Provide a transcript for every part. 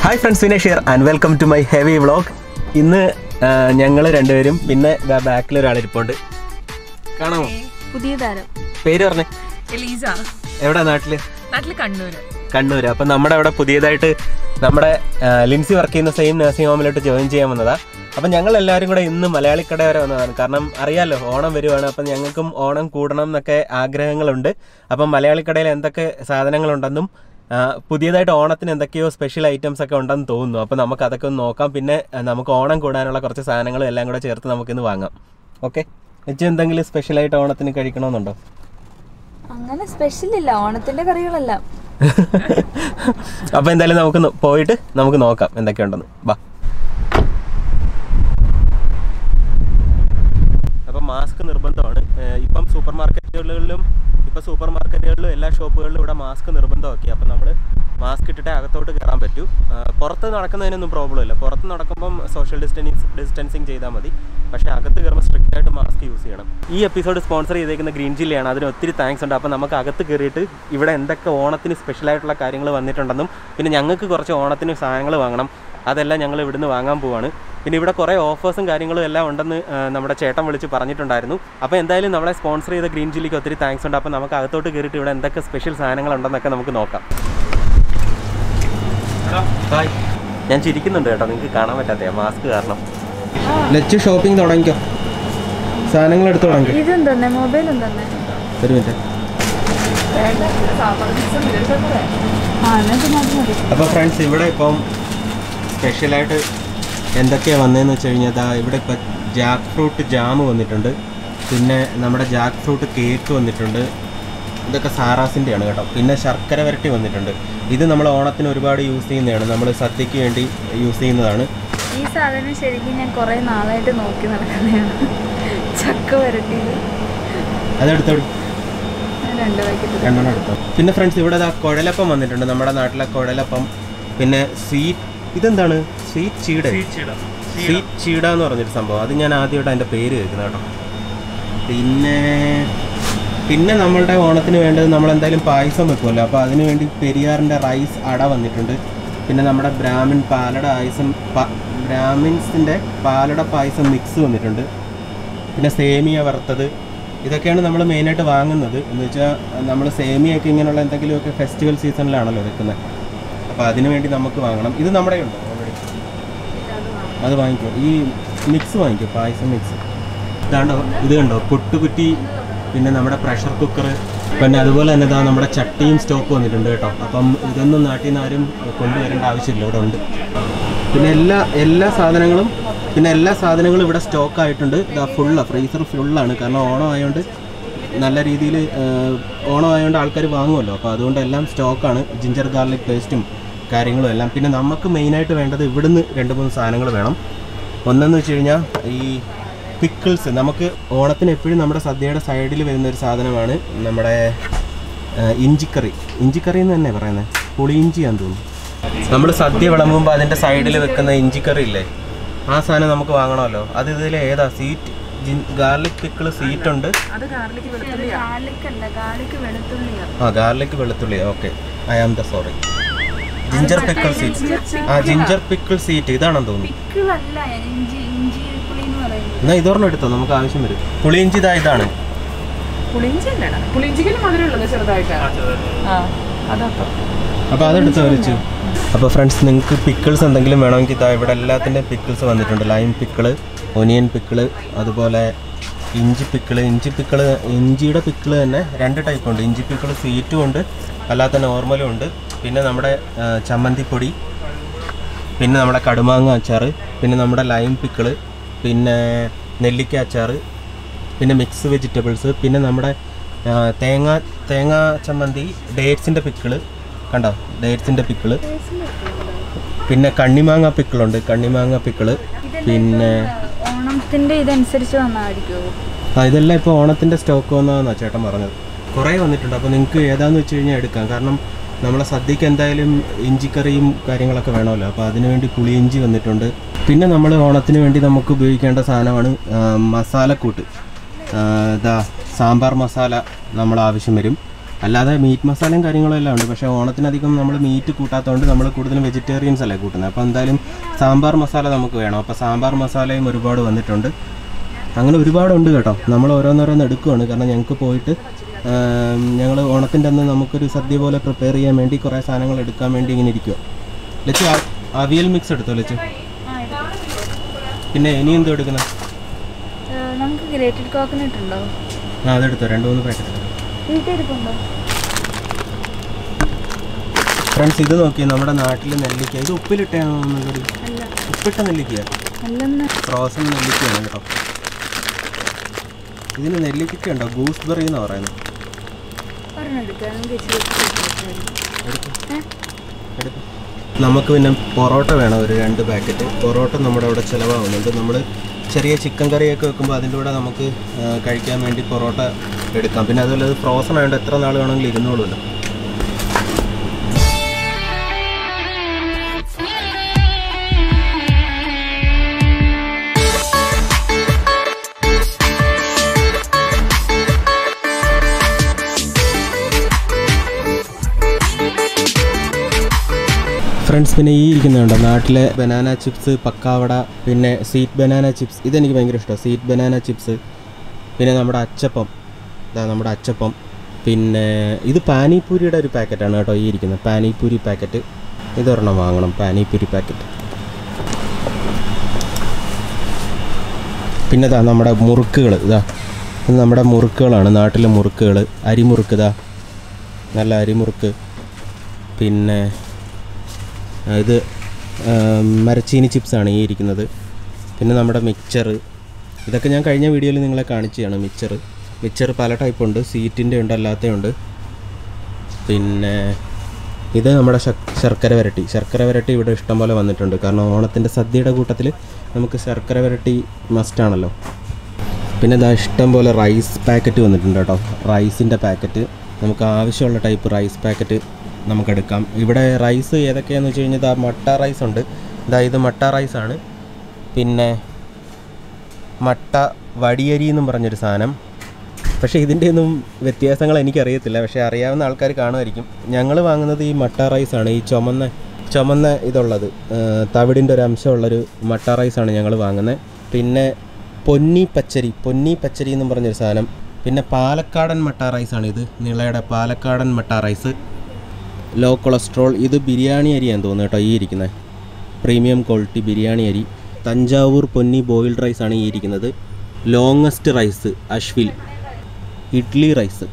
Hi friends Vinesh here and welcome to my heavy vlog ഇന്ന് ഞങ്ങൾ രണ്ടുപേരും പിന്നെ ബാക്കിൽ ഒരാൾ ഇരിപ്പുണ്ട് കാണാമോ പുതിയ താരം പേര് പറഞ്ഞേ എലീസ എവിടെ നാട്ടില് നാട്ടില് കണ്ണൂര് കണ്ണൂര് അപ്പം നമ്മുടെ അവിടെ പുതിയതായിട്ട് നമ്മുടെ ആ, ലിൻസി വർക്ക് ചെയ്യുന്ന സെയിം നഴ്സിംഗ് ഹോമിലോട്ട് ജോയിൻ ചെയ്യാൻ വന്നതാ അപ്പം ഞങ്ങൾ എല്ലാവരും കൂടെ ഇന്ന് മലയാളിക്കട വരെ വന്നതാണ് കാരണം അറിയാലോ ഓണം വരുവാണ് അപ്പം ഞങ്ങൾക്കും ഓണം കൂടണം എന്നൊക്കെ ആഗ്രഹങ്ങളുണ്ട് അപ്പം മലയാളിക്കടയിൽ എന്തൊക്കെ സാധനങ്ങളുണ്ടെന്നും ആ, പുതിയതായിട്ട് ഓണത്തിന് എന്തൊക്കെയോ സ്പെഷ്യൽ ഐറ്റംസ് ഒക്കെ ഉണ്ടെന്ന് തോന്നുന്നു അപ്പം നമുക്ക് അതൊക്കെ ഒന്ന് നോക്കാം പിന്നെ ആ, നമുക്ക് ഓണം കൂടാനുള്ള കുറച്ച് സാധനങ്ങളും എല്ലാം കൂടെ ചേർത്ത് നമുക്കിന്ന് വാങ്ങാം ഓക്കെ വെച്ച് എന്തെങ്കിലും സ്പെഷ്യലായിട്ട് ഓണത്തിന് കഴിക്കണമെന്നുണ്ടോ അങ്ങനെ സ്പെഷ്യൽ ഇല്ല ഓണത്തിന്റെ കറികളെല്ലാം അപ്പൊ എന്തായാലും നമുക്ക് നോ- പോയിട്ട് നമുക്ക് നോക്കാം എന്തൊക്കെയുണ്ടെന്ന് ബാ അപ്പം മാസ്ക് നിർബന്ധമാണ് ഏഹ് ഇപ്പം സൂപ്പർ മാർക്കറ്റുകളിലും ഇപ്പം സൂപ്പർ മാർക്കറ്റുകളിലും എല്ലാ ഷോപ്പുകളിലും ഇവിടെ മാസ്ക് നിർബന്ധമാക്കി അപ്പം നമ്മൾ മാസ്ക് ഇട്ടിട്ടേ അകത്തോട്ട് കയറാൻ പറ്റൂ ഏഹ് പുറത്ത് നടക്കുന്നതിനൊന്നും പ്രോബ്ലം ഇല്ല പുറത്ത് നടക്കുമ്പം സോഷ്യൽ ഡിസ്റ്റൻസിങ് ഡിസ്റ്റൻസിങ് ചെയ്താൽ മതി പക്ഷേ അകത്ത് കയറുമ്പോൾ സ്ട്രിക്റ്റ് ആയിട്ട് മാസ്ക് യൂസ് ചെയ്യണം ഈ എപ്പിസോഡ് സ്പോൺസർ ചെയ്തേക്കുന്ന ഗ്രീൻ ചില്ലിയാണ് അതിന് ഒത്തിരി താങ്ക്സ് ഉണ്ട് അപ്പോൾ നമുക്ക് അകത്ത് കയറിയിട്ട് ഇവിടെ എന്തൊക്കെ ഓണത്തിന് സ്പെഷ്യൽ ആയിട്ടുള്ള കാര്യങ്ങൾ വന്നിട്ടുണ്ടെന്നും പിന്നെ ഞങ്ങൾക്ക് കുറച്ച് ഓണത്തിന് സാധനങ്ങൾ വാങ്ങണം അതെല്ലാം ഞങ്ങൾ ഇവിടുന്ന് വാങ്ങാൻ പോവാണ് പിന്നെ ഇവിടെ കുറേ ഓഫേഴ്സും കാര്യങ്ങളും എല്ലാം ഉണ്ടെന്ന് ആ, നമ്മുടെ ചേട്ടൻ വിളിച്ച് പറഞ്ഞിട്ടുണ്ടായിരുന്നു അപ്പോൾ എന്തായാലും നമ്മളെ സ്പോൺസർ ചെയ്ത ഗ്രീൻ ചില്ലിക്ക് ഒത്തിരി താങ്ക്സ് ഉണ്ട് അപ്പോൾ നമുക്ക് അകത്തോട്ട് കയറിയിട്ട് ഇവിടെ എന്തൊക്കെ സ്പെഷ്യൽ സാധനങ്ങൾ ഉണ്ടെന്നൊക്കെ നമുക്ക് നോക്കാം ഹായ് ഞാൻ ചിരിക്കുന്നുണ്ട് കേട്ടോ നിങ്ങൾക്ക് കാണാൻ പറ്റാത്ത മാസ്ക് കാരണം ലച്ച് ഷോപ്പിംഗ് തുടങ്ങിക്കോ സാധനങ്ങൾ എടുത്ത് തുടങ്ങിക്കോ ഇതും തന്നെ മൊബൈലും തന്നെ ഒരു മിനിറ്റ് ആ എന്നാ പിന്നെ അത് മതി അപ്പോൾ ഫ്രണ്ട്സ് ഇവിടെ ഇപ്പം സ്പെഷ്യലായിട്ട് എന്തൊക്കെയാണ് വന്നതെന്ന് വെച്ച് കഴിഞ്ഞാൽ ദാ ഇവിടെ ഇപ്പം ജാക്ക് ഫ്രൂട്ട് ജാം വന്നിട്ടുണ്ട് പിന്നെ നമ്മുടെ ജാക്ക് ഫ്രൂട്ട് കേക്ക് വന്നിട്ടുണ്ട് ഇതൊക്കെ സാറാസിൻ്റെയാണ് കേട്ടോ പിന്നെ ശർക്കര വരട്ടി വന്നിട്ടുണ്ട് ഇത് നമ്മൾ ഓണത്തിന് ഒരുപാട് യൂസ് ചെയ്യുന്നതാണ് നമ്മൾ സദ്യക്ക് വേണ്ടി യൂസ് ചെയ്യുന്നതാണ് ഈ സാധനം ശരിക്കും ഞാൻ കുറെ നാളായിട്ട് നോക്കി നടക്കുന്നതാണ് ചക്ക വരട്ടിയത് അതെടുത്തോടി ഞാൻ രണ്ട് പാക്കറ്റ് രണ്ടെണ്ണം എടുത്തോ പിന്നെ ഫ്രണ്ട്സ് ഇവിടെ ദാ കുഴലപ്പം വന്നിട്ടുണ്ട് നമ്മുടെ നാട്ടിലെ കുഴലപ്പം പിന്നെ സ്വീറ്റ് ഇതെന്താണ് സ്വീറ്റ് ചീട സ്വീറ്റ് ചീട എന്ന് പറഞ്ഞൊരു സംഭവം അത് ഞാൻ ആദ്യമായിട്ട് അതിൻ്റെ പേര് കേൾക്കുന്നത് കേട്ടോ പിന്നെ പിന്നെ നമ്മളുടെ ഓണത്തിന് വേണ്ടത് നമ്മൾ എന്തായാലും പായസം വെക്കുമല്ലോ അപ്പോൾ അതിന് വേണ്ടി പെരിയാറിൻ്റെ റൈസ് അട വന്നിട്ടുണ്ട് പിന്നെ നമ്മുടെ ബ്രാഹ്മിൻ പാലട പായസം പ- ബ്രാഹ്മിൻസിൻ്റെ പാലട പായസം മിക്സ് വന്നിട്ടുണ്ട് പിന്നെ സേമിയ വറുത്തത് ഇതൊക്കെയാണ് നമ്മൾ മെയിനായിട്ട് വാങ്ങുന്നത് എന്ന് വെച്ചാൽ നമ്മൾ സേമിയൊക്കെ ഇങ്ങനെയുള്ള എന്തെങ്കിലുമൊക്കെ ഫെസ്റ്റിവൽ സീസണിലാണല്ലോ വെക്കുന്നത് അപ്പോൾ അതിനു വേണ്ടി നമുക്ക് വാങ്ങണം ഇത് നമ്മുടെ ഉണ്ടോ ഓൾറെഡി അത് വാങ്ങിക്കോ ഈ മിക്സ് വാങ്ങിക്കോ പായസം മിക്സ് ഇതാണ്ടോ ഇത് കണ്ടോ പൊട്ടുകുറ്റി പിന്നെ നമ്മുടെ പ്രഷർ കുക്കർ പിന്നെ അതുപോലെ തന്നെ ഇതാ നമ്മുടെ ചട്ടിയും സ്റ്റോക്ക് വന്നിട്ടുണ്ട് കേട്ടോ അപ്പം ഇതൊന്നും നാട്ടിൽ നിന്ന് ആരും കൊണ്ടുവരേണ്ട ആവശ്യമില്ല ഇവിടെ ഉണ്ട് പിന്നെ എല്ലാ എല്ലാ സാധനങ്ങളും പിന്നെ എല്ലാ സാധനങ്ങളും ഇവിടെ സ്റ്റോക്ക് ആയിട്ടുണ്ട് ഇതാ ഫുള്ളാണ് ഫ്രീസർ ഫുള്ളാണ് കാരണം ഓണം ആയതുകൊണ്ട് നല്ല രീതിയിൽ ഓണം ആയതുകൊണ്ട് ആൾക്കാർ വാങ്ങുമല്ലോ അപ്പോൾ അതുകൊണ്ട് എല്ലാം സ്റ്റോക്കാണ് ജിഞ്ചർ ഗാർലിക് പേസ്റ്റും കാര്യങ്ങളും എല്ലാം പിന്നെ നമുക്ക് മെയിനായിട്ട് വേണ്ടത് ഇവിടുന്ന് രണ്ട് മൂന്ന് സാധനങ്ങൾ വേണം ഒന്നെന്ന് വെച്ച് കഴിഞ്ഞാൽ ഈ പിക്കിൾസ് നമുക്ക് ഓണത്തിന് എപ്പോഴും നമ്മുടെ സദ്യയുടെ സൈഡിൽ വരുന്ന ഒരു സാധനമാണ് നമ്മുടെ ആ, ഇഞ്ചിക്കറി ഇഞ്ചിക്കറി എന്ന് തന്നെ പറയുന്നത് പുളിയിഞ്ചിയാന്ന് തോന്നുന്നു നമ്മൾ സദ്യ വിളമ്പുമ്പോൾ അതിൻ്റെ സൈഡിൽ വെക്കുന്ന ഇഞ്ചിക്കറി ഇല്ലേ ആ സാധനം നമുക്ക് വാങ്ങണമല്ലോ അത് ഇതിൽ ഏതാ സീറ്റ് ഗാർലിക് പിക്കിൾ സീറ്റ് ഉണ്ട് അത് ഗാർലിക് വെളുത്തുള്ളിയാ ഗാർലിക് അല്ല ഗാർലിക് വെളുത്തുള്ളിയാ ആ ഗാർലിക് വെളുത്തുള്ളി okay I am the sorry ginger pickle seat ആ ജിഞ്ചർ പിക്കിൾ സീറ്റ് ഇതാണെന്ന് തോന്നുന്നു പിക്കിളല്ല ഇഞ്ചി ഇഞ്ചി പുളി എന്ന് പറയുന്നത് എന്നാൽ ഇതോർണം എടുത്തോ നമുക്ക് ആവശ്യം വരും പുളിയിഞ്ചി ഇതാ ഇതാണ് പുളിഞ്ചി അല്ലേടാ പുളിഞ്ചിക്ക് മധുരമുള്ളത് ചെറുതായിട്ട് ആ അതപ്പം അപ്പോൾ അതെടുത്ത് വലിച്ചു അപ്പോൾ ഫ്രണ്ട്സ് നിങ്ങൾക്ക് പിക്കിൾസ് എന്തെങ്കിലും വേണമെങ്കിൽ ഇതാ ഇവിടെ എല്ലാത്തിൻ്റെയും പിക്കിൾസ് വന്നിട്ടുണ്ട് ലൈം പിക്കിള് ഒനിയൻ പിക്കിള് അതുപോലെ ഇഞ്ചി പിക്കിള് ഇഞ്ചി പിക്കിള് ഇഞ്ചിയുടെ പിക്കിള് തന്നെ രണ്ട് ടൈപ്പ് ഉണ്ട് ഇഞ്ചി പിക്കിള് സ്വീറ്റും ഉണ്ട് അല്ലാത്ത നോർമലും ഉണ്ട് പിന്നെ നമ്മുടെ ആ, ചമ്മന്തിപ്പൊടി പിന്നെ നമ്മുടെ കടുമാങ്ങ അച്ചാർ പിന്നെ നമ്മുടെ ലൈം പിക്കിള് പിന്നെ നെല്ലിക്ക അച്ചാർ പിന്നെ മിക്സ് വെജിറ്റബിൾസ് പിന്നെ നമ്മുടെ ആ, തേങ്ങ തേങ്ങ ചമ്മന്തി ഡേറ്റ്സിൻ്റെ പിക്കിള് കണ്ടോ ഡേറ്റ്സിൻ്റെ പിക്കിള് പിന്നെ കണ്ണിമാങ്ങ പിക്കിളുണ്ട് കണ്ണിമാങ്ങ പിക്കിള് പിന്നെ ഓണത്തിന്റെ ഇതനുസരിച്ച് വന്നായിരിക്കുമോ ആ ഇതെല്ലാം ഇപ്പോൾ ഓണത്തിൻ്റെ സ്റ്റോക്ക് വന്നതെന്നാണ് ചേട്ടൻ പറഞ്ഞത് കുറേ വന്നിട്ടുണ്ട് അപ്പോൾ നിങ്ങൾക്ക് ഏതാന്ന് വെച്ച് കഴിഞ്ഞാൽ എടുക്കാം കാരണം നമ്മളെ സദ്യക്ക് എന്തായാലും ഇഞ്ചിക്കറിയും കാര്യങ്ങളൊക്കെ വേണമല്ലോ അപ്പോൾ അതിനുവേണ്ടി പുളിയിഞ്ചി വന്നിട്ടുണ്ട് പിന്നെ നമ്മൾ ഓണത്തിന് വേണ്ടി നമുക്ക് ഉപയോഗിക്കേണ്ട സാധനമാണ് ആ, മസാലക്കൂട്ട് ആ, ഇതാ സാമ്പാർ മസാല നമ്മൾ ആവശ്യം വരും അല്ലാതെ മീറ്റ് മസാലയും കാര്യങ്ങളും എല്ലാം ഉണ്ട് പക്ഷേ ഓണത്തിനധികം നമ്മൾ മീറ്റ് കൂട്ടാത്തതുകൊണ്ട് നമ്മൾ കൂടുതലും വെജിറ്റേറിയൻസ് അല്ലേ കൂട്ടുന്നത് അപ്പോൾ എന്തായാലും സാമ്പാർ മസാല നമുക്ക് വേണം അപ്പോൾ സാമ്പാർ മസാലയും ഒരുപാട് വന്നിട്ടുണ്ട് അങ്ങനെ ഒരുപാടുണ്ട് കേട്ടോ നമ്മൾ ഓരോന്നോരോന്ന് എടുക്കുവാണ് കാരണം ഞങ്ങൾക്ക് പോയിട്ട് ഞങ്ങൾ ഓണത്തിൻ്റെ അന്ന് നമുക്കൊരു സദ്യ പോലെ പ്രിപ്പയർ ചെയ്യാൻ വേണ്ടി കുറേ സാധനങ്ങൾ എടുക്കാൻ വേണ്ടി ഇങ്ങനെ ഇരിക്കുക ലച്ചു ആ- അവിയൽ മിക്സ് എടുത്തോ ലച്ചു പിന്നെ ഇനി എന്തോ എടുക്കുന്നത് ഏഹ് നമുക്ക് ഗ്രേറ്റഡ് കോക്കനട്ട് ഉണ്ടോ ആ അതെടുത്തോ രണ്ട് മൂന്ന് പാക്കറ്റ് വീട്ടിലിരിപ്പുണ്ടോ ഫ്രണ്ട്സ് ഇത് നോക്കി നമ്മുടെ നാട്ടിൽ നെല്ലിക്ക ഇത് ഉപ്പിലിട്ടാണോ എന്നുള്ളൊരു അല്ല ഉപ്പിട്ട നെല്ലിക്ക അല്ലെന്ന് ഫ്രോസൺ നെല്ലിക്കയാണ് കേട്ടോ ഇതിന് നെല്ലിക്ക ഉണ്ടോ ഗൂസ് ബെറി എന്ന് പറയുന്നത് ഒരെണ്ണം എടുക്കുക നമുക്ക് ഇച്ചിരി എടുക്ക്. എടുക്ക്. നമുക്ക് പിന്നെ പൊറോട്ട വേണം ഒരു രണ്ട് പാക്കറ്റ് പൊറോട്ട നമ്മുടെ അവിടെ ചിലവാകുന്നുണ്ട് നമ്മൾ ചെറിയ ചിക്കൻ കറിയൊക്കെ വെക്കുമ്പോൾ അതിൻ്റെ കൂടെ നമുക്ക് ആ, കഴിക്കാൻ വേണ്ടി പൊറോട്ട എടുക്കാം പിന്നെ അതുപോലെ അത് ഫ്രോസൺ ആയതുകൊണ്ട് എത്ര നാൾ വേണമെങ്കിലും ഇരുന്നോളുമല്ലോ ഫ്രണ്ട്സ് പിന്നെ ഈ ഇരിക്കുന്നുണ്ടോ നാട്ടിലെ ബനാന ചിപ്സ് പക്കാവട പിന്നെ സ്വീറ്റ് ബനാന ചിപ്സ് ഇതെനിക്ക് ഭയങ്കര ഇഷ്ടമാണ് സ്വീറ്റ് ബനാന ചിപ്സ് പിന്നെ നമ്മുടെ അച്ചപ്പം ഇതാ നമ്മുടെ അച്ചപ്പം പിന്നെ ഇത് പാനിപ്പൂരിയുടെ ഒരു പാക്കറ്റാണ് കേട്ടോ ഈ ഇരിക്കുന്നത് പാനിപ്പൂരി പാക്കറ്റ് ഇതൊരെണ്ണം വാങ്ങണം പാനിപ്പൂരി പാക്കറ്റ് പിന്നെ ഇതാ നമ്മുടെ മുറുക്കുകൾ ഇതാ ഇത് നമ്മുടെ മുറുക്കുകളാണ് നാട്ടിലെ മുറുക്കുകൾ അരിമുറുക്ക് ഇതാ നല്ല അരിമുറുക്ക് പിന്നെ ആ, ഇത് ആ, മരച്ചീനി ചിപ്സാണ് ഈ ഇരിക്കുന്നത് പിന്നെ നമ്മുടെ മിക്സർ ഇതൊക്കെ ഞാൻ കഴിഞ്ഞ വീഡിയോയിൽ നിങ്ങളെ കാണിച്ചതാണ് മിക്സർ മിക്സർ പല ടൈപ്പ് ഉണ്ട് സീറ്റിൻ്റെ ഉണ്ട് അല്ലാത്തതുണ്ട് പിന്നെ ഇത് നമ്മുടെ ശക്- ശർക്കര വരട്ടി ശർക്കര വരട്ടി ഇവിടെ ഇഷ്ടം പോലെ വന്നിട്ടുണ്ട് കാരണം ഓണത്തിൻ്റെ സദ്യയുടെ കൂട്ടത്തിൽ നമുക്ക് ശർക്കര വരട്ടി മസ്റ്റാണല്ലോ പിന്നെ ഇതാ ഇഷ്ടം പോലെ റൈസ് പാക്കറ്റ് വന്നിട്ടുണ്ട് കേട്ടോ റൈസിൻ്റെ പാക്കറ്റ് നമുക്ക് ആവശ്യമുള്ള ടൈപ്പ് റൈസ് പാക്കറ്റ് നമുക്കെടുക്കാം ഇവിടെ റൈസ് ഏതൊക്കെയാണെന്ന് വെച്ച് കഴിഞ്ഞാൽ ഇതാ മട്ട റൈസ് ഉണ്ട് ഇതാ ഇത് മട്ട റൈസാണ് പിന്നെ മട്ട വടിയരി എന്നും പറഞ്ഞൊരു സാധനം പക്ഷേ ഇതിൻ്റെ ഒന്നും വ്യത്യാസങ്ങൾ എനിക്കറിയത്തില്ല പക്ഷേ അറിയാവുന്ന ആൾക്കാർ കാണുമായിരിക്കും ഞങ്ങൾ വാങ്ങുന്നത് ഈ മട്ട റൈസാണ് ഈ ചുമന്ന ചുമന്ന ഇതുള്ളത് ആ, തവിടിൻ്റെ ഒരു അംശമുള്ളൊരു മട്ട റൈസാണ് ഞങ്ങൾ വാങ്ങുന്നത് പിന്നെ പൊന്നി പച്ചരി പൊന്നി പച്ചരി എന്നും പറഞ്ഞൊരു സാധനം പിന്നെ പാലക്കാടൻ മട്ട റൈസാണ് ഇത് നിളയുടെ പാലക്കാടൻ മട്ട റൈസ് ലോ കൊളസ്ട്രോൾ ഇത് ബിരിയാണി അരിയാന്ന് തോന്നുന്നു കേട്ടോ ഈ ഇരിക്കുന്നത് പ്രീമിയം ക്വാളിറ്റി ബിരിയാണി അരി തഞ്ചാവൂർ പൊന്നി ബോയിൽഡ് റൈസ് ആണ് ഈ ഇരിക്കുന്നത് ലോങ്ങസ്റ്റ് റൈസ് അശ്വിൽ idli rice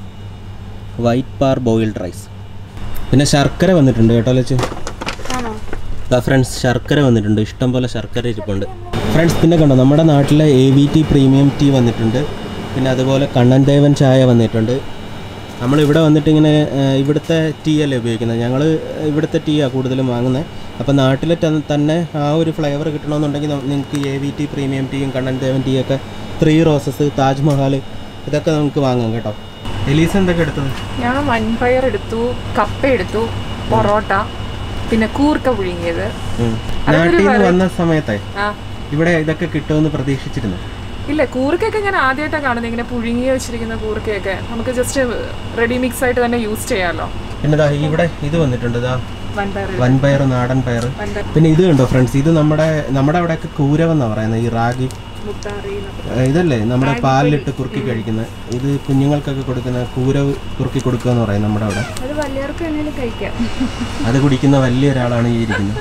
white parboiled rice പിന്നെ ശർക്കര വന്നിട്ടുണ്ട് കേട്ടോ ലച്ച് ആണോ ഫ്രണ്ട്സ് ശർക്കര വന്നിട്ടുണ്ട് ഇഷ്ടം പോലെ ശർക്കര ഇരിപ്പുണ്ട് ഫ്രണ്ട്സ് പിന്നെ കണ്ടോ നമ്മുടെ നാട്ടിലെ A V T premium tea വന്നിട്ടുണ്ട് പിന്നെ അതുപോലെ കണ്ണൻ ദേവൻ ചായ വന്നിട്ടുണ്ട് നമ്മൾ ഇവിടെ വന്നിട്ട് ഇങ്ങനെ ആ, ഇവിടുത്തെ ടീ അല്ലേ ഉപയോഗിക്കുന്നത് ഞങ്ങൾ ഇവിടുത്തെ ടീയാണ് കൂടുതലും വാങ്ങുന്നത് അപ്പോൾ നാട്ടിലെ ത- തന്നെ ആ ഒരു ഫ്ലേവർ കിട്ടണമെന്നുണ്ടെങ്കിൽ നിങ്ങൾക്ക് എ വി ടി പ്രീമിയം ടീയും കണ്ണൻ ദേവൻ ടീ ഒക്കെ ത്രീ റോസസ് താജ്മഹൽ ഇതൊക്കെ നമുക്ക് വാങ്ങാം കേട്ടോ എലീസ് എന്തൊക്കെ എടുത്തത് ഞാൻ വൻപയർ എടുത്തു കപ്പ എടുത്തു പൊറോട്ട പിന്നെ കൂർക്ക പുഴുങ്ങിയത് ഉം. നാട്ടിൽ നിന്ന് വന്ന സമയത്തെ ആ ഇവിടെ ഇതൊക്കെ കിട്ടുമെന്ന് പ്രതീക്ഷിച്ചിരുന്നു ഇല്ല കൂർക്കയൊക്കെ ഞാൻ ആദ്യമായിട്ടാണ് കാണുന്നത് ഇങ്ങനെ പുഴുങ്ങി വെച്ചിരിക്കുന്ന കൂർക്കയൊക്കെ നമുക്ക് ജസ്റ്റ് റെഡി മിക്സ് ആയിട്ട് തന്നെ യൂസ് ചെയ്യാമല്ലോ പിന്നെ ദാ ഇവിടെ ഇത് വന്നിട്ടുണ്ട് ഇതാ വൻപയർ വൻപയർ നാടൻ പയർ വൻപയർ പിന്നെ ഇത് കണ്ടോ ഫ്രണ്ട്സ് ഇത് നമ്മുടെ നമ്മുടെ അവിടെയൊക്കെ കൂരവെന്നാ പറയുന്നത് ഈ റാഗി മുത്താറി എന്നൊക്കെ. ഏഹ് ഇതല്ലേ നമ്മുടെ പാലിലിട്ട് കുറുക്കി കഴിക്കുന്നത് ഇത് കുഞ്ഞുങ്ങൾക്കൊക്കെ കൊടുക്കുന്ന കൂരവ് കുറുക്കി കൊടുക്കുക എന്ന് പറയും നമ്മുടെ അവിടെ അത് വലിയവർക്ക് വേണേലും കഴിക്കാം അത് കുടിക്കുന്ന വലിയ ഒരാളാണ് ഈ ഇരിക്കുന്നത്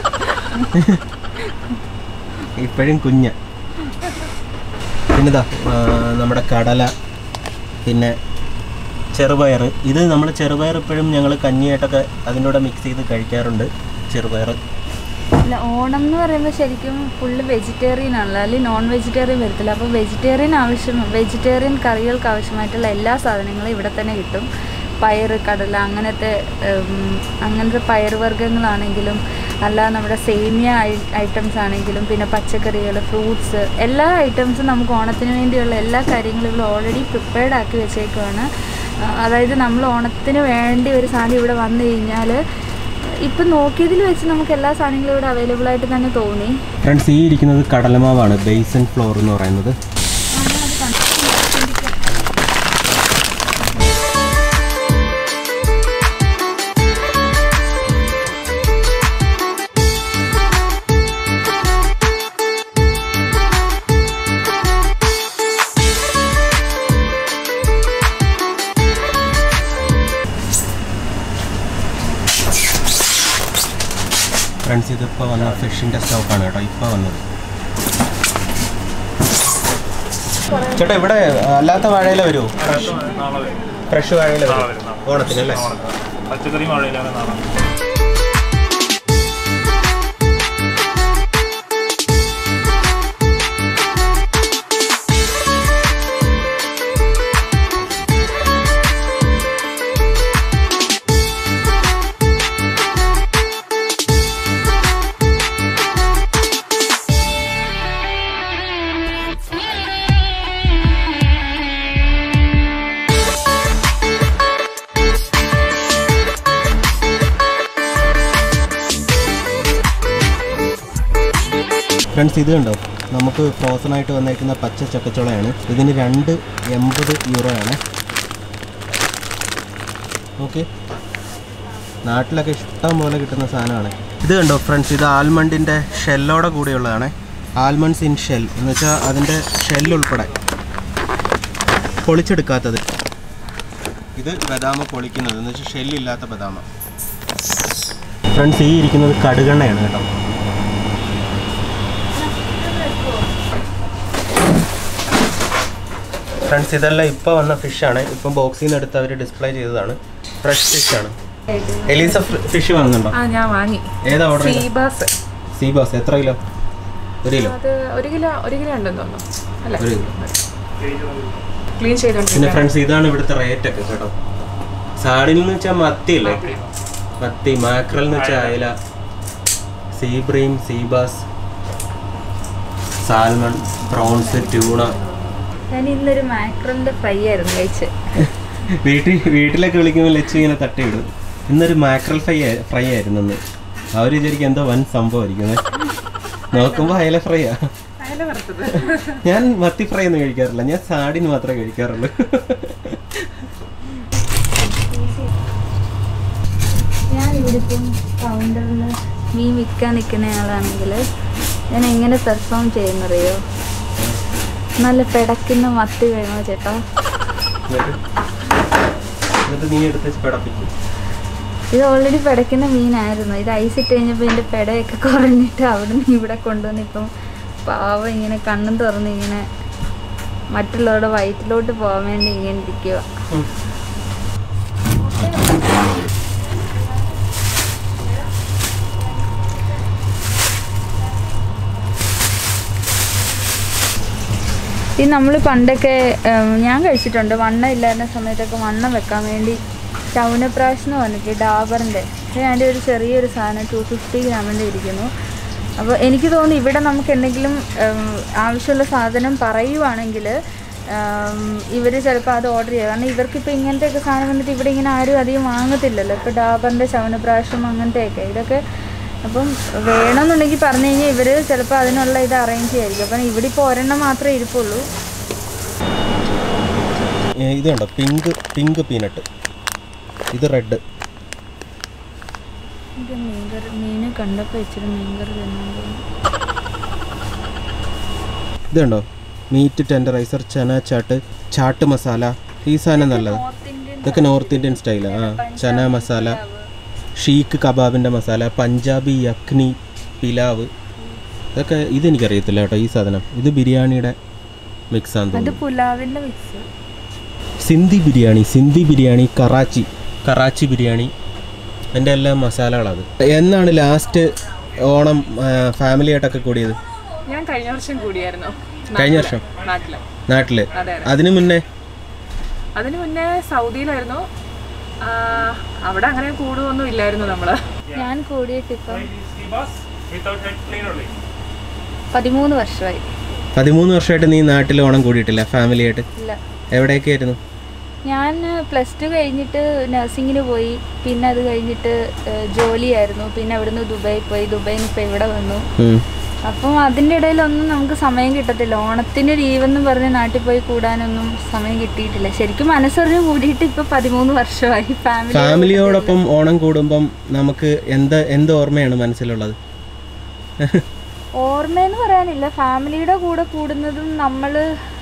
ഇപ്പോഴും കുഞ്ഞ പിന്നെ ഇതാ ആ, നമ്മുടെ കടല പിന്നെ ചെറുപയർ ഇത് നമ്മൾ ചെറുപയർ ഇപ്പോഴും ഞങ്ങൾ കഞ്ഞിയായിട്ടൊക്കെ അതിൻ്റെ കൂടെ മിക്സ് ചെയ്ത് കഴിക്കാറുണ്ട് ചെറുപയർ അല്ല ഓണം എന്ന് പറയുമ്പോൾ ശരിക്കും ഫുള്ള് വെജിറ്റേറിയൻ ആണല്ലോ അല്ലെങ്കിൽ നോൺ വെജിറ്റേറിയൻ വരത്തില്ല അപ്പോൾ വെജിറ്റേറിയൻ ആവശ്യം വെജിറ്റേറിയൻ കറികൾക്ക് ആവശ്യമായിട്ടുള്ള എല്ലാ സാധനങ്ങളും ഇവിടെ തന്നെ കിട്ടും പയറ് കടല അങ്ങനത്തെ ഉം, അങ്ങനത്തെ പയറുവർഗ്ഗങ്ങളാണെങ്കിലും അല്ലാതെ നമ്മുടെ സേമിയ ഐറ്റംസ് ആണെങ്കിലും പിന്നെ പച്ചക്കറികൾ ഫ്രൂട്ട്സ് എല്ലാ ഐറ്റംസും നമുക്ക് ഓണത്തിന് വേണ്ടിയുള്ള എല്ലാ കാര്യങ്ങളും ഇവിടെ ഓൾറെഡി പ്രിപ്പയർഡ് ആക്കി വെച്ചേക്കുവാണ് ആ, അതായത് നമ്മൾ ഓണത്തിന് വേണ്ടി ഒരു സാധനം ഇവിടെ വന്നു കഴിഞ്ഞാൽ ഇപ്പം നോക്കിയതിൽ വെച്ച് നമുക്ക് എല്ലാ സാധനങ്ങളും ഇവിടെ അവൈലബിൾ ആയിട്ട് തന്നെ തോന്നി ഫ്രണ്ട്സ് ഈ ഇരിക്കുന്നത് കടലമാവാണ് ബേസൻ ഫ്ലോർ എന്ന് പറയുന്നത് ഫ്രണ്ട്സ് ഇതിപ്പോൾ വന്ന ഫിഷിൻ്റെ സ്റ്റോക്കാണ് കേട്ടോ ഇപ്പോൾ വന്നത് ചേട്ടാ ഇവിടെ അല്ലാത്ത വാഴയില വരുമോ നാളെ വരും ഫ്രഷ് വാഴയില നാളെ വരും വരും നാളെ. ഓണത്തിനല്ലേ നാളെ വരും. പച്ചക്കറി മഴയിലാണ് നാളെ ഫ്രണ്ട്സ് ഇത് കണ്ടോ നമുക്ക് ഫ്രോസൺ ആയിട്ട് വന്നേക്കുന്ന പച്ച ചക്കച്ചുളയാണ് ഇതിന് രണ്ട് എൺപത് യൂറോ ആണ് ഓക്കെ നാട്ടിലൊക്കെ ഇഷ്ടം പോലെ കിട്ടുന്ന സാധനമാണ് ഇത് കണ്ടോ ഫ്രണ്ട്സ് ഇത് ആൽമണ്ടിൻ്റെ ഷെല്ലോടെ കൂടിയുള്ളതാണ് ആൽമണ്ട്സ് ഇൻ ഷെൽ എന്ന് വെച്ചാൽ അതിൻ്റെ ഷെൽ ഉൾപ്പെടെ പൊളിച്ചെടുക്കാത്തത് ഇത് ബദാമ പൊളിക്കുന്നത് എന്ന് വെച്ചാൽ ഷെല്ലില്ലാത്ത ബദാമ ഫ്രണ്ട്സ് ഈ ഇരിക്കുന്നത് കടുകെണ്ണയാണ് കേട്ടോ ഫ്രണ്ട്സ് ഇതെല്ലാം ഇപ്പോൾ വന്ന ഫിഷാണ് ഇപ്പം ബോക്സിൽ നിന്ന് എടുത്ത് അവർ ഡിസ്പ്ലേ ചെയ്തതാണ് ഫ്രഷ് ഫിഷാണ് എലീസ ഫിഷ് വാങ്ങുന്നുണ്ടോ ആ ഞാൻ വാങ്ങി ഏതാ ഓർഡർ ചെയ്തത് സീബാസ് സീബാസ് എത്ര കിലോ ഒരു കിലോ അത് ഒരു കിലോ ഒരു കിലോ ഉണ്ടെന്ന് തോന്നുന്നു അല്ലേ ഒരു കിലോ ക്ലീൻ പിന്നെ ചെയ്തോണ്ടിരിക്കുക ഫ്രണ്ട്സ് ഇതാണ് ഇവിടുത്തെ റേറ്റ് ഒക്കെ കേട്ടോ സാഡിൽ എന്ന് വെച്ചാൽ മത്തി അല്ലേ മത്തി മാക്രൽ എന്ന് വെച്ചാൽ അയല sea bream sea bass salmon prawns tuna ഞാൻ ഇന്നൊരു മാക്രോണിന്റെ ഫ്രൈ ആയിരുന്നു കഴിച്ച് വീട്ടിൽ വീട്ടിലൊക്കെ വിളിക്കുമ്പോൾ ലച്ചു ഇങ്ങനെ തട്ടിയിടും ഇന്നൊരു മാക്രൽ ഫ്രൈ ഫ്രൈ ആയിരുന്നു ഇന്ന് അവർ വിചാരിക്കും എന്തോ വൻ സംഭവമായിരിക്കും നോക്കുമ്പോൾ അയല ഫ്രൈയാ അയല വറുത്തത് ഞാൻ മത്തി ഫ്രൈ ഒന്നും കഴിക്കാറില്ല ഞാൻ സാഡിന് മാത്രമേ കഴിക്കാറുള്ളൂ ഞാൻ ഇവിടെ ഇപ്പം കൗണ്ടറിൽ മീൻ വിൽക്കാൻ നിൽക്കുന്ന ആളാണെങ്കിൽ ഞാൻ എങ്ങനെ പെർഫോം ചെയ്യുന്നറിയോ നല്ല പിടയ്ക്കുന്ന മത്തി വേണോ ചേട്ടാ എന്നിട്ട് എന്നിട്ട് നീ എടുത്ത് വെച്ച് പിടപ്പിക്കും ഇത് ഓൾറെഡി പിടയ്ക്കുന്ന മീനായിരുന്നു ഇത് ഐസ് ഇട്ട് കഴിഞ്ഞപ്പോൾ ഇതിൻ്റെ പിടയൊക്കെ കുറഞ്ഞിട്ട് അവിടെ നിന്ന് ഇവിടെ കൊണ്ടുവന്ന് ഇപ്പം പാവം ഇങ്ങനെ കണ്ണും തുറന്ന് ഇങ്ങനെ മറ്റുള്ളവരുടെ വയറ്റിലോട്ട് പോകാൻ വേണ്ടി ഇങ്ങനെ ഇരിക്കുക ഇത് നമ്മൾ പണ്ടൊക്കെ ഉം, ഞാൻ കഴിച്ചിട്ടുണ്ട് വണ്ണം ഇല്ലായിരുന്ന സമയത്തൊക്കെ വണ്ണം വെക്കാൻ വേണ്ടി ചൗനപ്രാശ് എന്ന് പറഞ്ഞിട്ട് ഡാബറിൻ്റെ അതിൻ്റെ ഒരു ചെറിയൊരു സാധനം ടു ഫിഫ്റ്റി ഗ്രാമിൻ്റെ ഇരിക്കുന്നു അപ്പോൾ എനിക്ക് തോന്നുന്നു ഇവിടെ നമുക്ക് എന്തെങ്കിലും ഉം, ആവശ്യമുള്ള സാധനം പറയുവാണെങ്കിൽ ഇവർ ചിലപ്പോൾ അത് ഓർഡർ ചെയ്യുക കാരണം ഇവർക്കിപ്പോൾ ഇങ്ങനത്തെയൊക്കെ സാധനം വന്നിട്ട് ഇവിടെ ഇങ്ങനെ ആരും അധികം വാങ്ങത്തില്ലല്ലോ ഇപ്പോൾ ഡാബറിൻ്റെ ചവനപ്രാശം അങ്ങനത്തെയൊക്കെ ഇതൊക്കെ അപ്പം വേണമെന്നുണ്ടെങ്കിൽ പറഞ്ഞു കഴിഞ്ഞാൽ ഇവർ ചിലപ്പോൾ അതിനുള്ള ഇത് അറേഞ്ച് ചെയ്യായിരിക്കും അപ്പം ഇവിടെ ഇപ്പോൾ ഒരെണ്ണം മാത്രമേ ഇരിപ്പുള്ളൂ ഏ, ഇത് കണ്ടോ പിങ്ക് പിങ്ക് പീനട്ട് ഇത് റെഡ് ഇത് മീൻകറി മീൻ കണ്ടപ്പോൾ ഇച്ചിരി മീൻകറി തന്നെ ഇത് കണ്ടോ മീറ്റ് ടെൻഡറൈസർ ചന ചാട്ട് ചാട്ട് മസാല ഈ സാധനം നല്ലത് ഇതൊക്കെ നോർത്ത് ഇന്ത്യൻ സ്റ്റൈലാണ് ആ ചന മസാല ഷീക്ക് കബാബിൻ്റെ മസാല പഞ്ചാബി യഖ്നി പിലാവ് ഇതൊക്കെ ഇതെനിക്കറിയത്തില്ല കേട്ടോ ഈ സാധനം ഇത് ബിരിയാണിയുടെ മിക്സ് ആണെന്ന് അത് തോന്നുന്നു പുലാവിൻ്റെ മിക്സ് സിന്ധി ബിരിയാണി സിന്ധി ബിരിയാണി കറാച്ചി കറാച്ചി ബിരിയാണി എൻ്റെ എല്ലാ മസാലകളത് എന്നാണ് ലാസ്റ്റ് ഓണം ഫാമിലി ആയിട്ടൊക്കെ കൂടിയത് ഞാൻ കഴിഞ്ഞ വർഷം കൂടിയായിരുന്നു കഴിഞ്ഞ വർഷം നാട്ടില് നാട്ടില് അതെ അതെ അതിനു മുന്നേ അതിന് മുന്നേ സൗദിയിലായിരുന്നു ആ, അവിടെ അങ്ങനെ കൂടുകയൊന്നും ഇല്ലായിരുന്നു നമ്മള് ഞാൻ കൂടിയിട്ട് ഇപ്പം വിത്തൗട്ട് ഹെഡ് ക്ലീൻ ഉള്ളേ പതിമൂന്ന് വർഷമായി പതിമൂന്ന് വർഷമായിട്ട് നീ നാട്ടിൽ ഓണം കൂടിയിട്ടില്ല ഫാമിലി ആയിട്ട് ഇല്ല എവിടെയൊക്കെ ആയിരുന്നു ഞാൻ പ്ലസ് ടു കഴിഞ്ഞിട്ട് നഴ്സിങ്ങിന് പോയി പിന്നെ അത് കഴിഞ്ഞിട്ട് ഏഹ്, ജോലിയായിരുന്നു പിന്നെ അവിടുന്ന് ദുബായി പോയി ദുബായിൽ നിന്ന് ഇപ്പോൾ ഇവിടെ വന്നു ഉം. അപ്പം അതിൻ്റെ ഇടയിലൊന്നും നമുക്ക് സമയം കിട്ടത്തില്ല ഓണത്തിന് ലീവെന്ന് പറഞ്ഞ് നാട്ടിൽ പോയി കൂടാനൊന്നും സമയം കിട്ടിയിട്ടില്ല ശരിക്കും മനസ്സറിഞ്ഞ് കൂടിയിട്ട് ഇപ്പം പതിമൂന്ന് വർഷമായി ഫാമിലി ഫാമിലിയോടൊപ്പം ഓണം കൂടുമ്പം നമുക്ക് എന്ത് എന്ത് ഓർമ്മയാണ് മനസ്സിലുള്ളത് ഓർമ്മയെന്ന് പറയാനില്ല ഫാമിലിയുടെ കൂടെ കൂടുന്നതും നമ്മൾ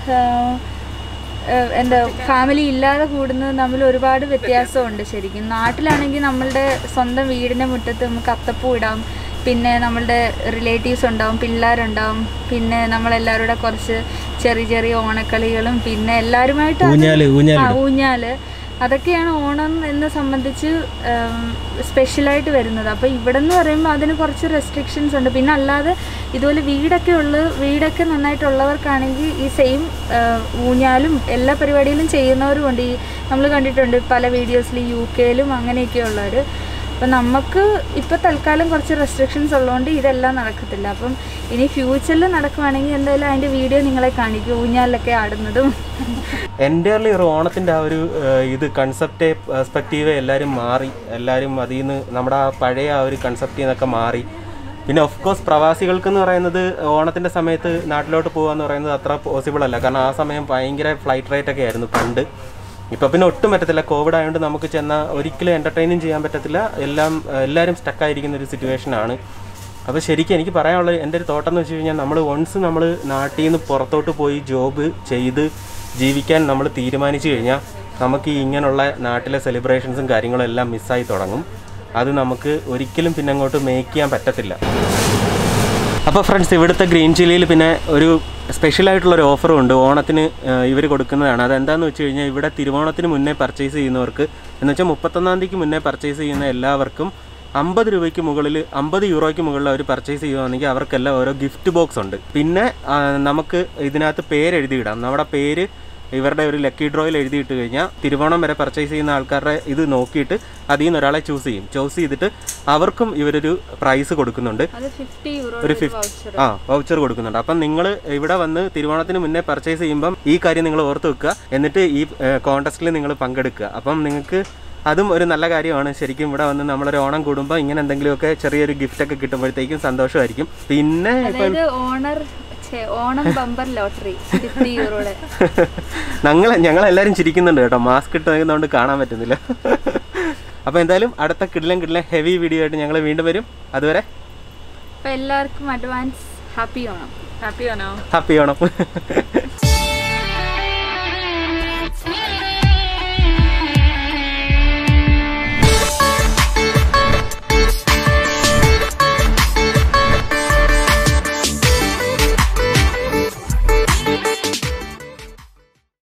എന്താ ഫാമിലി ഇല്ലാതെ കൂടുന്നതും തമ്മിൽ ഒരുപാട് വ്യത്യാസമുണ്ട് ശരിക്കും നാട്ടിലാണെങ്കിൽ നമ്മളുടെ സ്വന്തം വീടിൻ്റെ മുറ്റത്ത് നമുക്ക് അത്തപ്പൂ ഇടാം പിന്നെ നമ്മളുടെ റിലേറ്റീവ്സ് ഉണ്ടാവും പിള്ളേരുണ്ടാവും പിന്നെ നമ്മളെല്ലാവരും കൂടെ കുറച്ച് ചെറിയ ചെറിയ ഓണക്കളികളും പിന്നെ എല്ലാവരുമായിട്ട് അത് ഊഞ്ഞാല് ഊഞ്ഞാല് ആ, ഊഞ്ഞാല് അതൊക്കെയാണ് ഓണം എന്നെ സംബന്ധിച്ച് സ്പെഷ്യലായിട്ട് വരുന്നത് അപ്പോൾ ഇവിടെ എന്ന് പറയുമ്പോൾ അതിന് കുറച്ച് റെസ്ട്രിക്ഷൻസ് ഉണ്ട് പിന്നെ അല്ലാതെ ഇതുപോലെ വീടൊക്കെ ഉള്ള വീടൊക്കെ നന്നായിട്ടുള്ളവർക്കാണെങ്കിൽ ഈ സെയിം ഊഞ്ഞാലും എല്ലാ പരിപാടിയിലും ചെയ്യുന്നവരുമുണ്ട് ഈ നമ്മൾ കണ്ടിട്ടുണ്ട് പല വീഡിയോസിൽ യു കെയിലും അങ്ങനെയൊക്കെ ഉള്ളവർ അപ്പം നമുക്ക് ഇപ്പോൾ തൽക്കാലം കുറച്ച് റെസ്ട്രിക്ഷൻസ് ഉള്ളതുകൊണ്ട് ഇതെല്ലാം നടക്കത്തില്ല അപ്പം ഇനി ഫ്യൂച്ചറിൽ നടക്കുവാണെങ്കിൽ എന്തായാലും അതിൻ്റെ വീഡിയോ നിങ്ങളെ കാണിക്കും ഊഞ്ഞാലിലൊക്കെ ആടുന്നതും എൻ്റെ ഒരു ഓണത്തിൻ്റെ ആ ഒരു ഏഹ്, ഇത് കൺസെപ്റ്റ് പെർസ്പെക്റ്റീവ് എല്ലാവരും മാറി എല്ലാവരും അതിൽ നിന്ന് നമ്മുടെ ആ പഴയ ആ ഒരു കൺസെപ്റ്റിൽ നിന്നൊക്കെ മാറി പിന്നെ ഓഫ് കോഴ്സ് പ്രവാസികൾക്ക് എന്ന് പറയുന്നത് ഓണത്തിൻ്റെ സമയത്ത് നാട്ടിലോട്ട് പോകുക എന്ന് പറയുന്നത് അത്ര പോസിബിൾ അല്ല കാരണം ആ സമയം ഭയങ്കര ഫ്ലൈറ്റ് റേറ്റ് ഒക്കെ ആയിരുന്നു പണ്ട് ഇപ്പോൾ പിന്നെ ഒട്ടും പറ്റത്തില്ല കോവിഡ് ആയതുകൊണ്ട് നമുക്ക് ചെന്ന ഒരിക്കലും എൻ്റർടൈനും ചെയ്യാൻ പറ്റത്തില്ല എല്ലാം ഏഹ്, എല്ലാവരും സ്റ്റക്കായിരിക്കുന്ന ഒരു സിറ്റുവേഷനാണ് അപ്പോൾ ശരിക്കും എനിക്ക് പറയാനുള്ളത് എൻ്റെ ഒരു തോട്ടം എന്ന് വെച്ച് കഴിഞ്ഞാൽ നമ്മൾ വൺസ് നമ്മൾ നാട്ടിൽ നിന്ന് പുറത്തോട്ട് പോയി ജോബ് ചെയ്ത് ജീവിക്കാൻ നമ്മൾ തീരുമാനിച്ചു കഴിഞ്ഞാൽ നമുക്ക് ഈ ഇങ്ങനെയുള്ള നാട്ടിലെ സെലിബ്രേഷൻസും കാര്യങ്ങളും എല്ലാം മിസ്സായി തുടങ്ങും അത് നമുക്ക് ഒരിക്കലും പിന്നെ അങ്ങോട്ട് മേക്ക് ചെയ്യാൻ പറ്റത്തില്ല അപ്പോൾ ഫ്രണ്ട്സ് ഇവിടുത്തെ ഗ്രീൻ ചില്ലിയിൽ പിന്നെ ഒരു സ്പെഷ്യലായിട്ടുള്ള ഒരു ഓഫറും ഉണ്ട് ഓണത്തിന് ഇവർ കൊടുക്കുന്നതാണ് അതെന്താന്ന് വെച്ച് കഴിഞ്ഞാൽ ഇവിടെ തിരുവോണത്തിന് മുന്നേ പർച്ചേസ് ചെയ്യുന്നവർക്ക് എന്ന് വെച്ചാൽ മുപ്പത്തൊന്നാം തീയതിക്ക് മുന്നേ പർച്ചേസ് ചെയ്യുന്ന എല്ലാവർക്കും അമ്പത് രൂപയ്ക്ക് മുകളിൽ അമ്പത് യൂറോയ്ക്ക് മുകളിൽ അവർ പർച്ചേസ് ചെയ്യുകയാണെങ്കിൽ അവർക്കെല്ലാം ഓരോ ഗിഫ്റ്റ് ബോക്സ് ഉണ്ട് പിന്നെ ആ, നമുക്ക് ഇതിനകത്ത് പേര് എഴുതിയിടാം നമ്മുടെ പേര് ഇവരുടെ ഒരു ലക്കി ഡ്രോയിൽ എഴുതിയിട്ട് കഴിഞ്ഞാൽ തിരുവോണം വരെ പർച്ചേസ് ചെയ്യുന്ന ആൾക്കാരുടെ ഇത് നോക്കിയിട്ട് അതിൽ നിന്ന് ഒരാളെ ചൂസ് ചെയ്യും ചൂസ് ചെയ്തിട്ട് അവർക്കും ഇവരൊരു പ്രൈസ് കൊടുക്കുന്നുണ്ട് അത് ഫിഫ്റ്റി യൂറോ ഒരു ഫിഫ്റ്റ് ആ വൗച്ചർ കൊടുക്കുന്നുണ്ട് അപ്പം നിങ്ങൾ ഇവിടെ വന്ന് തിരുവോണത്തിന് മുന്നേ പർച്ചേസ് ചെയ്യുമ്പം ഈ കാര്യം നിങ്ങൾ ഓർത്ത് വെക്കുക എന്നിട്ട് ഈ കോൺടെസ്റ്റിൽ നിങ്ങൾ പങ്കെടുക്കുക അപ്പം നിങ്ങൾക്ക് അതും ഒരു നല്ല കാര്യമാണ് ശരിക്കും ഇവിടെ വന്ന് നമ്മളൊരു ഓണം കൂടുമ്പോൾ ഇങ്ങനെ എന്തെങ്കിലുമൊക്കെ ചെറിയൊരു ഗിഫ്റ്റ് ഒക്കെ കിട്ടുമ്പോഴത്തേക്കും സന്തോഷമായിരിക്കും പിന്നെ ഇപ്പം അതായത് ഓണർ ഛെ, ഓണം ബമ്പർ ലോട്ടറി ഫിഫ്റ്റി യൂറോയുടെ ഞങ്ങൾ ഞങ്ങളെല്ലാവരും ചിരിക്കുന്നുണ്ട് കേട്ടോ മാസ്ക് ഇട്ടതുകൊണ്ട് കാണാൻ പറ്റുന്നില്ല അപ്പോൾ എന്തായാലും അടുത്ത കിടിലം കിടിലം ഹെവി വീഡിയോ ആയിട്ട് ഞങ്ങൾ വീണ്ടും വരും അതുവരെ അപ്പോൾ എല്ലാവർക്കും അഡ്വാൻസ് ഹാപ്പി ഓണം ഹാപ്പിയാണോ ഹാപ്പി ഓണം